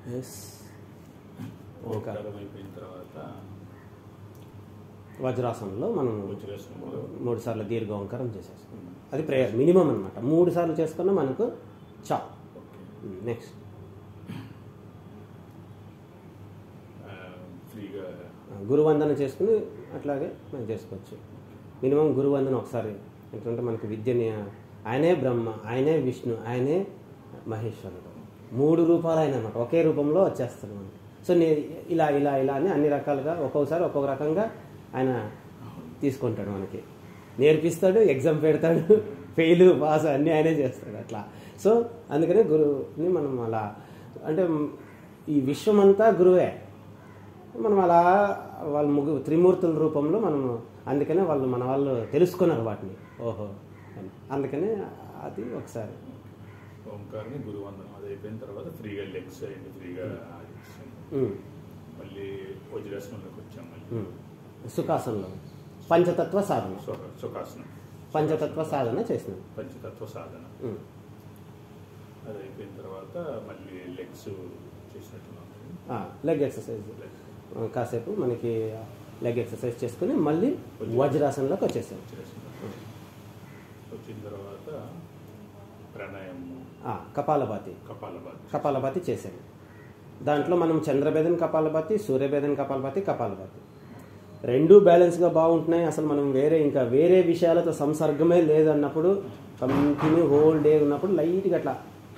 Yes ఓంకారం అయిపోయిన తర్వాత వజ్రాసనంలో మనం వజ్రాసనంలో మూడు సార్లు దీర్ఘ ఓంకారం చేసేస్తాం అది ప్రేయర్ మినిమం అనమాట మూడు సార్లు చేసుకున్నా మనకు చా ఓకే నెక్స్ట్ ఆ, ఫ్రీగా గురువందన చేసుకుని అట్లాగే మనం చేసుకోవచ్చు మినిమం గురువందన ఒకసారి ఎందుకంటే మనకి విద్యని ఆయనే బ్రహ్మ ఆయనే విష్ణు ఆయనే మహేశ్వరుడు మూడు రూపాలు ఆయన అనమాట ఒకే రూపంలో వచ్చేస్తాడు మనకి సో నే ఇలా ఇలా ఇలా అని అన్ని రకాలుగా ఒక్కొక్కసారి ఒక్కొక్క రకంగా ఆయన తీసుకుంటాడు మనకి నేర్పిస్తాడు ఎగ్జామ్ పెడతాడు ఫెయిల్ పాస్ అన్నీ ఆయనే చేస్తాడు అట్లా సో అందుకనే గురువుని మనం అలా అంటే ఈ విశ్వమంతా గురువే మనం అలా వాళ్ళ ముగ్గు త్రిమూర్తుల రూపంలో మనం అందుకనే వాళ్ళు మన వాళ్ళు తెలుసుకున్నారు వాటిని ఓహో అని అందుకనే అది ఒకసారి ఓంకారాన్ని గురువందనం అది అయిపోయిన తర్వాత ఫ్రీగా లెగ్స్ అయింది ఫ్రీగా ఆడిస్తాం ఉమ్, మళ్ళీ వజ్రాసనంలోకి వచ్చాం మళ్ళీ ఉమ్. సుఖాసనంలో పంచతత్వ సాధన సుఖ- సుఖాసనం పంచతత్వ సాధన చేసినాం పంచతత్వ సాధన ఉమ్. అది అయిపోయిన తర్వాత మళ్ళీ లెగ్స్ చేసినట్టున్నాం ఆ, లెగ్ ఎక్సర్సైజ్ ఆ, కాసేపు మనకి లెగ్ ఎక్సర్సైజ్ చేసుకుని మళ్ళీ వజ్రాసనంలోకి వచ్చేసాం వజ్రాసనం వచ్చిన తర్వాత ప్రాణాయామం ఆ, కపాలభాతి కపాలభాతి కపాలభాతి చేశాను దాంట్లో మనం చంద్రభేదన్ కపాలభాతి సూర్యభేదన్ కపాలభాతి కపాలభాతి రెండు బ్యాలెన్స్గా బాగుంటున్నాయి అసలు మనం వేరే ఇంకా వేరే విషయాలతో సంసర్గమే లేదన్నప్పుడు కంటిన్యూ హోల్ డే ఉన్నప్పుడు లైట్గా అట్లా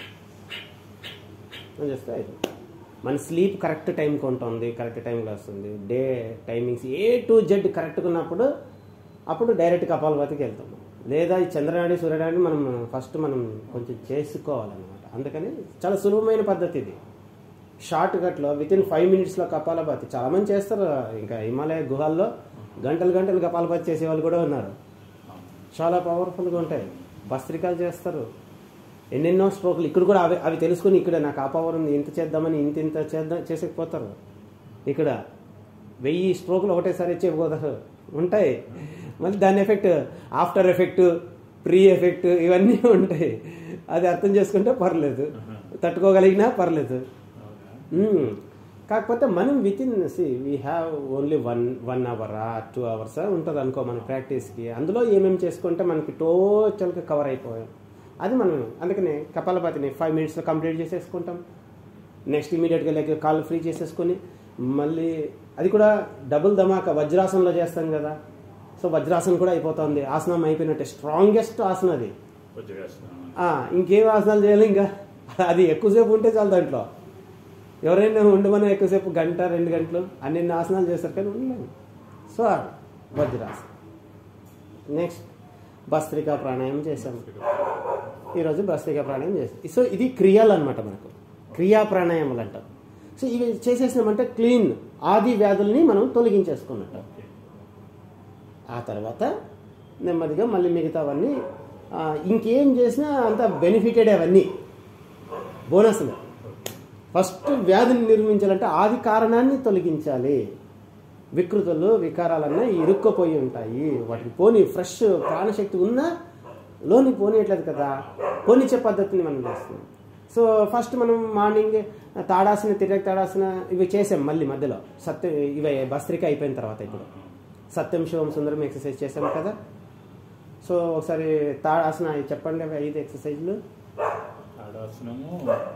అని చేస్తే అయిపోతుంది మన స్లీప్ కరెక్ట్ టైంకి ఉంటుంది కరెక్ట్ టైంలో వస్తుంది day timings A to Z కరెక్ట్గా ఉన్నప్పుడు అప్పుడు డైరెక్ట్ కపాలభాతికి వెళ్తాం లేదా ఈ చంద్రనాడి సూర్యనాడి మనం ఫస్ట్ మనం కొంచెం చేసుకోవాలన్నమాట అందుకని చాలా సులభమైన పద్ధతి ఇది షార్ట్ కట్లో విత్ ఇన్ ఫైవ్ మినిట్స్లో కపాలభాతి చాలామంది చేస్తారు ఇంకా హిమాలయ గుహాల్లో గంటలు గంటలు కపాలభాతి చేసే వాళ్ళు కూడా ఉన్నారు చాలా పవర్ఫుల్గా ఉంటాయి భస్త్రికాలు చేస్తారు ఎన్నెన్నో స్ట్రోకులు ఇక్కడ కూడా అవి అవి తెలుసుకుని ఇక్కడ నాకు ఆ పవర్ ఉంది ఇంత చేద్దామని ఇంత ఇంత చేద్దాం చేసేకపోతారు ఇక్కడ వెయ్యి స్ట్రోకులు ఒకటేసారి ఇచ్చేపోతారు ఉంటాయి మళ్ళీ దాని effect after effect pre effect ఇవన్నీ ఉంటాయి అది అర్థం చేసుకుంటే పర్లేదు తట్టుకోగలిగినా పర్లేదు మ్మ్. కాకపోతే మనం within see we have only one one hour two hours ఉంటుంది అనుకో మన ప్రాక్టీస్కి అందులో ఏమేమి చేసుకుంటే మనకి టోటల్గా కవర్ అయిపోయాం అది మనం అందుకని కపాలపాతిని ఫైవ్ మినిట్స్లో కంప్లీట్ చేసేసుకుంటాం నెక్స్ట్ ఇమీడియట్గా లైక్ కాళ్ళు ఫ్రీ చేసేసుకొని మళ్ళీ అది కూడా డబుల్ ధమాకా వజ్రాసనంలో చేస్తాం కదా సో వజ్రాసనం కూడా అయిపోతుంది ఆసనం అయిపోయినట్టే స్ట్రాంగెస్ట్ ఆసనం అది వజ్రాసనం ఆ, ఇంకేం ఆసనాలు చేయాలి ఇంకా అది ఎక్కువసేపు ఉంటే చాలు దాంట్లో ఎవరైనా ఉండమని ఎక్కువసేపు గంట రెండు గంటలు అన్ని ఆసనాలు చేస్తారు కానీ ఉండలేము సో వజ్రాసనం నెక్స్ట్ భస్త్రికా ప్రాణాయామం చేశాము ఈరోజు భస్త్రికా ప్రాణాయామం చేస్తాం సో ఇది క్రియాలు అనమాట మనకు క్రియా ప్రాణాయామాలు అంటాం సో ఇవి చేసేసినామంటే క్లీన్ ఆది వ్యాధుల్ని మనం తొలగించేసుకున్నట్టు ఓకే ఆ తర్వాత నెమ్మదిగా మళ్ళీ మిగతావన్నీ ఆ, ఇంకేం చేసినా అంత బెనిఫిటెడ్ అవన్నీ బోనస్లు ఫస్ట్ వ్యాధిని నిర్మించాలంటే ఆది కారణాన్ని తొలగించాలి వికృతులు వికారాలన్నా ఇరుక్కుపోయి ఉంటాయి వాటికి పోని ఫ్రెష్ ప్రాణశక్తి ఉన్నా లోని పోనీయట్లేదు కదా పోనిచ్చే పద్ధతిని మనం చేస్తున్నాం సో ఫస్ట్ మనం మార్నింగ్ తాడాసిన తిరగ తాడాసిన ఇవి చేసాం మళ్ళీ మధ్యలో సత్య ఇవి భస్త్రిక అయిపోయిన తర్వాత ఇప్పుడు సత్యం శివం సుందరం ఎక్సర్సైజ్ చేసాం కదా సో ఒకసారి తాడాసన అవి చెప్పండి అవి ఐదు ఎక్సర్సైజ్లు తాడాసనము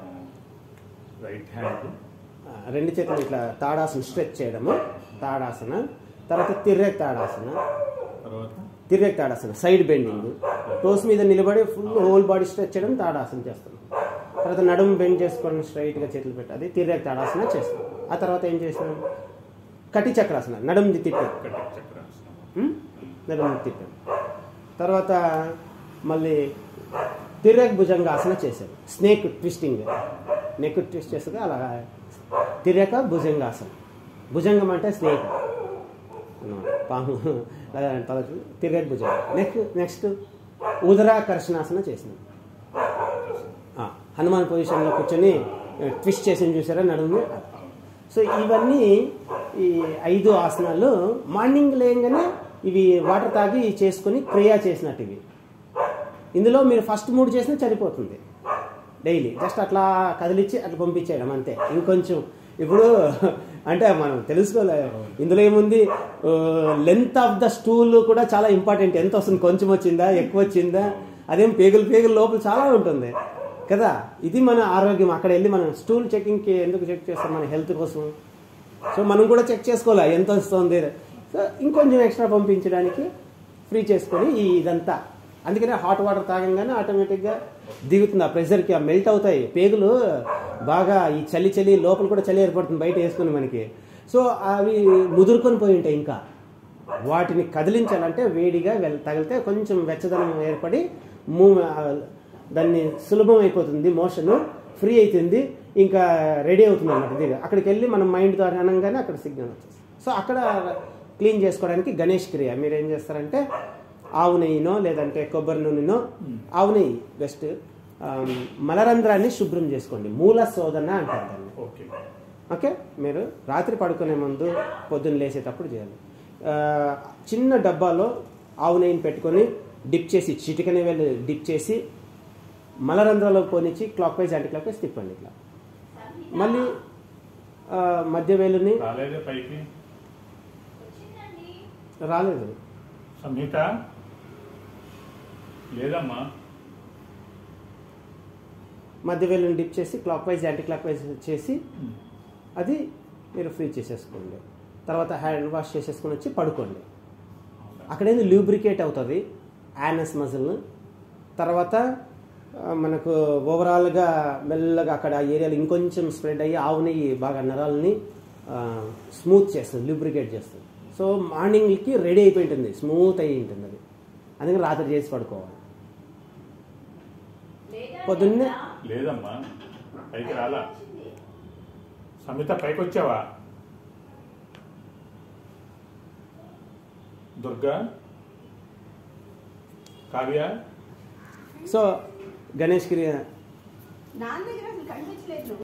రైట్ హ్యాండ్ ఆ, రెండు చేతులు ఇట్లా తాడాసన స్ట్రెచ్ చేయడము తాడాసన తర్వాత తిర్రెక్ తాడాసన తర్వాత తిర్రెక్ తాడాసన సైడ్ బెండింగ్ టోస్ మీద నిలబడి ఫుల్ హోల్ బాడీ స్ట్రెచ్ చేయడం తాడాసన చేస్తాం తర్వాత నడుము బెండ్ చేసుకొని స్ట్రైట్గా చేతులు పెట్టి అది తిర్రెక్ తాడాసన చేస్తాం ఆ తర్వాత ఏం చేసినాం కటి చక్రాసన నడుము తిప్పాం కటి చక్రాసనం ఉమ్? నడుము తిప్పాం తర్వాత మళ్ళీ తిర్రెక్ భుజంగాసన చేశాం స్నేక్ ట్విస్టింగ్ నెక్ ట్విస్ట్ చేస్తుంది అలా తిరక భుజంగాసనం భుజంగం అంటే స్నేక్ అన్నమాట పాము అలా తల తిరగ భుజంగం నెక్స్ట్ నెక్స్ట్ ఉదరాకర్షణాసన చేసినాం ఆ, హనుమాన్ పొజిషన్లో కూర్చొని ట్విస్ట్ చేసి చూసారా నడుము సో ఇవన్నీ ఈ ఐదు ఆసనాలు మార్నింగ్ లేయంగానే ఇవి వాటర్ తాగి చేసుకొని క్రియ చేసినట్టు ఇవి ఇందులో మీరు ఫస్ట్ మూడు చేసినా సరిపోతుంది డైలీ జస్ట్ అట్లా కదిలిచ్చి అట్లా పంపించేయడం అంతే ఇంకొంచెం ఇప్పుడు అంటే మనం తెలుసుకోలే ఇందులో ఏముంది లెంత్ ఆఫ్ ద స్టూల్ కూడా చాలా ఇంపార్టెంట్ ఎంత వస్తుంది కొంచెం వచ్చిందా ఎక్కువ వచ్చిందా అదేం పేగులు పేగుల లోపల చాలా ఉంటుంది కదా ఇది మన ఆరోగ్యం అక్కడ వెళ్ళి మనం స్టూల్ చెకింగ్కి ఎందుకు చెక్ చేస్తాం మన హెల్త్ కోసం సో మనం కూడా చెక్ చేసుకోవాలి ఎంత వస్తుంది సో ఇంకొంచెం ఎక్స్ట్రా పంపించడానికి ఫ్రీ చేసుకొని ఈ ఇదంతా అందుకనే హాట్ వాటర్ తాగంగానే ఆటోమేటిక్గా దిగుతుంది ఆ ప్రెషర్కి ఆ మెల్ట్ అవుతాయి పేగులు బాగా ఈ చలి చలి లోపల కూడా చలి ఏర్పడుతుంది బయట వేసుకుని మనకి సో అవి ముదురుకొని పోయి ఉంటాయి ఇంకా వాటిని కదిలించాలంటే వేడిగా వెల్ తగిలితే కొంచెం వెచ్చదనం ఏర్పడి మూ దాన్ని సులభం అయిపోతుంది మోషన్ ఫ్రీ అవుతుంది ఇంకా రెడీ అవుతుంది అన్నమాట ఇది అక్కడికి వెళ్ళి మనం మైండ్ ద్వారా అనగానే అక్కడ సిగ్నల్ వచ్చేస్తుంది సో అక్కడ క్లీన్ చేసుకోవడానికి గణేష్ క్రియ మీరు ఏం చేస్తారంటే ఆవు నెయ్యినో లేదంటే కొబ్బరి నూనెనో ఆవు నెయ్యి బెస్ట్ మలరంధ్రాన్ని శుభ్రం చేసుకోండి మూల శోధన అంటారు దాన్ని ఓకే ఓకే మీరు రాత్రి పడుకునే ముందు పొద్దున్న లేచేటప్పుడు చేయాలి ఆ, చిన్న డబ్బాలో ఆవు నెయ్యిని పెట్టుకొని డిప్ చేసి చిటికని వెళ్ళి డిప్ చేసి మలరంధ్రంలో పోనిచ్చి clockwise anticlockwise తిప్పండి ఇట్లా మళ్ళీ ఆ, మధ్య వేలుని రాలేదే పైకి రాలేదు సంహిత లేదమ్మా మధ్య వేలుని డిప్ చేసి clockwise anticlockwise చేసి అది మీరు ఫ్రీ చేసేసుకోండి తర్వాత హ్యాండ్ వాష్ చేసేసుకొని వచ్చి పడుకోండి అక్కడేంది లూబ్రికేట్ అవుతుంది యానస్ మజిల్ తర్వాత ఆ, మనకు ఓవరాల్గా మెల్లగా అక్కడ ఆ ఏరియాలో ఇంకొంచెం స్ప్రెడ్ అయ్యి ఆవు నెయ్యి బాగా నరాలని స్మూత్ చేస్తుంది లూబ్రికేట్ చేస్తుంది సో మార్నింగ్కి రెడీ అయిపోయి ఉంటుంది స్మూత్ అయ్యి ఉంటుంది అది అందుకని రాత్రి చేసి పడుకోవాలి పొద్దున్నే లేదమ్మా పైకి రాలా సమిత పైకి వచ్చావా దుర్గా కావ్య సో గణేష్ క్రియ నాన్న దగ్గర అసలు కనిపించలేదు